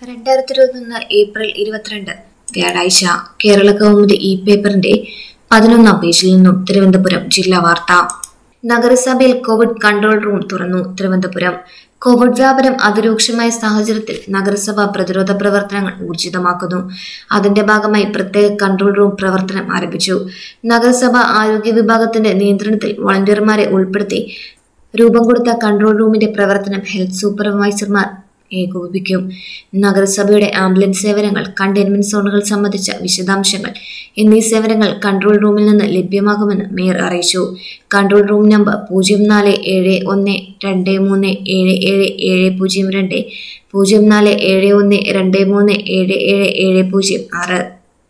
രണ്ടായിരത്തി ഇരുപത്തൊന്ന് ഏപ്രിൽ ഇരുപത്തിരണ്ട് വ്യാഴാഴ്ച കേരള കൗമുദി ഇ പേപ്പറിന്റെ പതിനൊന്നാം പേജിൽ നിന്നും തിരുവനന്തപുരം ജില്ലാ വാർത്ത നഗരസഭയിൽ കോവിഡ് കൺട്രോൾ റൂം തുറന്നു തിരുവനന്തപുരം കോവിഡ് വ്യാപനം അതിരൂക്ഷമായ സാഹചര്യത്തിൽ നഗരസഭ പ്രതിരോധ പ്രവർത്തനങ്ങൾ ഊർജിതമാക്കുന്നു അതിന്റെ ഭാഗമായി പ്രത്യേക കൺട്രോൾ റൂം പ്രവർത്തനം ആരംഭിച്ചു നഗരസഭ ആരോഗ്യ വിഭാഗത്തിന്റെ നിയന്ത്രണത്തിൽ വോളണ്ടിയർമാരെ ഉൾപ്പെടുത്തി രൂപം കൊടുത്ത കൺട്രോൾ റൂമിന്റെ പ്രവർത്തനം ഹെൽത്ത് സൂപ്പർവൈസർമാർ ഏകോപിപ്പിക്കും നഗരസഭയുടെ ആംബുലൻസ് സേവനങ്ങൾ കണ്ടെയ്ൻമെന്റ് സോണുകൾ സംബന്ധിച്ച വിശദാംശങ്ങൾ എന്നീ സേവനങ്ങൾ കൺട്രോൾ റൂമിൽ നിന്ന് ലഭ്യമാകുമെന്ന് മേയർ അറിയിച്ചു കൺട്രോൾ റൂം നമ്പർ പൂജ്യം നാല് ഏഴ് ഒന്ന് രണ്ട് മൂന്ന് ഏഴ് ഏഴ് ഏഴ് പൂജ്യം രണ്ട് പൂജ്യം നാല് ഏഴ് ഒന്ന് രണ്ട് മൂന്ന് ഏഴ് ഏഴ് ഏഴ് പൂജ്യം ആറ്